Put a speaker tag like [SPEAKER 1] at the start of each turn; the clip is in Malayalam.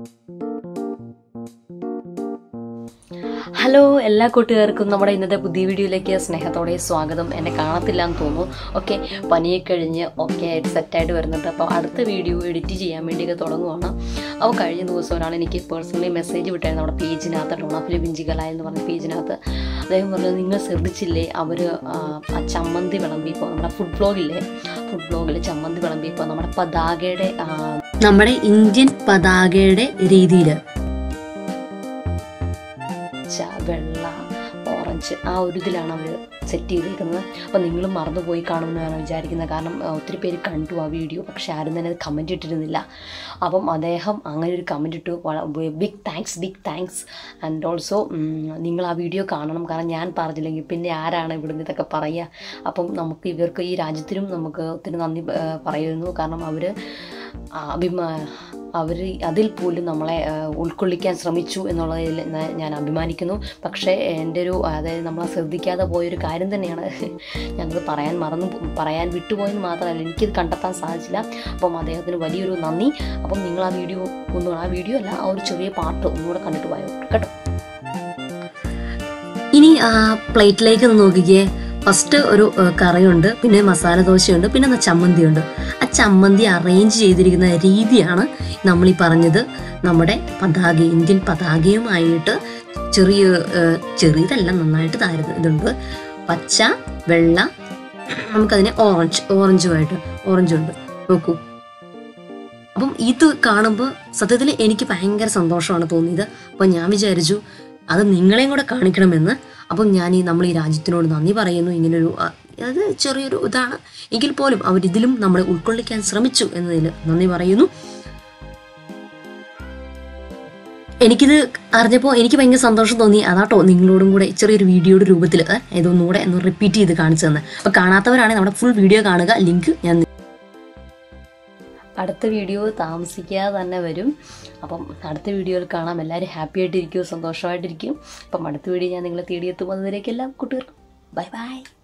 [SPEAKER 1] ഹലോ എല്ലാ കൂട്ടുകാർക്കും നമ്മുടെ ഇന്നത്തെ പുതിയ വീഡിയോയിലേക്ക് സ്നേഹത്തോടെ സ്വാഗതം എന്നെ കാണത്തില്ല എന്ന് തോന്നുന്നു ഓക്കെ പനിയെ കഴിഞ്ഞ് ഒക്കെ ആയിട്ട് സെറ്റായിട്ട് വരുന്നുണ്ട് അപ്പോൾ അടുത്ത വീഡിയോ എഡിറ്റ് ചെയ്യാൻ വേണ്ടിയൊക്കെ തുടങ്ങുവാണ് അപ്പോൾ കഴിഞ്ഞ ദിവസം ഒരാൾ എനിക്ക് പേഴ്സണലി മെസ്സേജ് വിട്ടായിരുന്നു നമ്മുടെ പേജിനകത്ത് ടോണാഫിലെ ബിഞ്ചികല എന്ന് പറഞ്ഞ പേജിനകത്ത് അദ്ദേഹം പറഞ്ഞു നിങ്ങൾ ശ്രദ്ധിച്ചില്ലേ അവർ ആ ചമ്മന്തി വിളമ്പിയപ്പോൾ നമ്മുടെ ഫുഡ് ബ്ലോഗില്ലേ ഫുഡ് ബ്ലോഗിൽ ചമ്മന്തി വിളമ്പിയപ്പോൾ നമ്മുടെ പതാകയുടെ ആ, നമ്മുടെ ഇന്ത്യൻ പതാകയുടെ രീതിയിൽ പച്ച വെള്ള ഓറഞ്ച് ആ ഒരു ഇതിലാണ് അവർ സെറ്റ് ചെയ്തേക്കുന്നത് അപ്പോൾ നിങ്ങളും മറന്നുപോയി കാണുമെന്നാണ് വിചാരിക്കുന്നത് കാരണം ആ, ഒത്തിരി പേര് കണ്ടു ആ വീഡിയോ പക്ഷെ ആരും തന്നെ അത് കമൻറ്റ് ഇട്ടിരുന്നില്ല അപ്പം അദ്ദേഹം അങ്ങനെ ഒരു കമൻറ്റ് ഇട്ടു big thanks big thanks and also നിങ്ങൾ ആ വീഡിയോ കാണണം കാരണം ഞാൻ പറഞ്ഞില്ലെങ്കിൽ പിന്നെ ആരാണ് ഇവിടുന്ന് ഇതൊക്കെ പറയുക അപ്പം നമുക്ക് ഇവർക്ക് ഈ രാജ്യത്തിനും നമുക്ക് ഒത്തിരി നന്ദി ആ, പറയുന്നു കാരണം അവർ അഭിമാ അവർ അതിൽ പോലും നമ്മളെ ആ, ഉൾക്കൊള്ളിക്കാൻ ശ്രമിച്ചു എന്നുള്ളതിൽ ന- ഞാൻ അഭിമാനിക്കുന്നു പക്ഷേ എൻ്റെ ഒരു അതായത് നമ്മളെ ശ്രദ്ധിക്കാതെ പോയൊരു കാര്യം തന്നെയാണ് ഞാനത് പറയാൻ മറന്നു പോ- പറയാൻ വിട്ടുപോയെന്ന് മാത്രമല്ല എനിക്കിത് കണ്ടെത്താൻ സാധിച്ചില്ല അപ്പം അദ്ദേഹത്തിന് വലിയൊരു നന്ദി അപ്പം നിങ്ങൾ ആ വീഡിയോ ഒന്നും ആ വീഡിയോ അല്ല ആ ഒരു ചെറിയ പാട്ട് ഒന്നുകൂടെ കണ്ടിട്ട് പോയോ കേട്ടോ ഇനി ആ പ്ലേറ്റിലേക്ക് ഒന്ന് നോക്കിക്കേ ഫസ്റ്റ് ഒരു ആ, കറിയുണ്ട് പിന്നെ മസാല ദോശയുണ്ട് പിന്നെ ദാ ചമ്മന്തിയുണ്ട് ആ ചമ്മന്തി അറേഞ്ച് ചെയ്തിരിക്കുന്ന രീതിയാണ് നമ്മൾ ഈ പറഞ്ഞത് നമ്മുടെ പതാക ഇന്ത്യൻ പതാകയുമായിട്ട് ചെറിയ ആ, ചെറിയതല്ല നന്നായിട്ട് താരുന്നത് ഇതുണ്ട് പച്ച വെള്ള നമുക്കതിനെ ഓറഞ്ച് ഓറഞ്ചുമായിട്ട് ഓറഞ്ചുണ്ട് നോക്കൂ അപ്പം ഇത് കാണുമ്പോൾ സത്യത്തിൽ എനിക്ക് ഭയങ്കര സന്തോഷമാണ് തോന്നിയത് അപ്പം ഞാൻ വിചാരിച്ചു അത് നിങ്ങളെയും കൂടെ കാണിക്കണമെന്ന് അപ്പം ഞാൻ ഈ നമ്മൾ ഈ രാജ്യത്തിനോട് നന്ദി പറയുന്നു ഇങ്ങനൊരു ആ, അത് ചെറിയൊരു ഇതാണ് എങ്കിൽ പോലും അവരിതിലും നമ്മളെ ഉൾക്കൊള്ളിക്കാൻ ശ്രമിച്ചു എന്നതിൽ നന്ദി പറയുന്നു എനിക്കിത് അറിഞ്ഞപ്പോൾ എനിക്ക് ഭയങ്കര സന്തോഷം തോന്നി അതാട്ടോ നിങ്ങളോടും കൂടെ ചെറിയൊരു വീഡിയോയുടെ രൂപത്തിൽ ഇതൊന്നുകൂടെ ഒന്ന് റിപ്പീറ്റ് ചെയ്ത് കാണിച്ചു തന്നെ അപ്പോൾ കാണാത്തവരാണെങ്കിൽ നമ്മുടെ ഫുൾ വീഡിയോ കാണുക ലിങ്ക് ഞാൻ അടുത്ത വീഡിയോ താമസിക്കാതെ തന്നെ വരും അപ്പം അടുത്ത വീഡിയോയിൽ കാണാം എല്ലാവരും ഹാപ്പി ആയിട്ടിരിക്കും സന്തോഷമായിട്ടിരിക്കും അപ്പം അടുത്ത വീഡിയോ ഞാൻ നിങ്ങളെ തേടിയെത്തുമ്പോൾ അതിലേക്കെല്ലാം കൂട്ടുകാർക്കും ബൈ ബൈ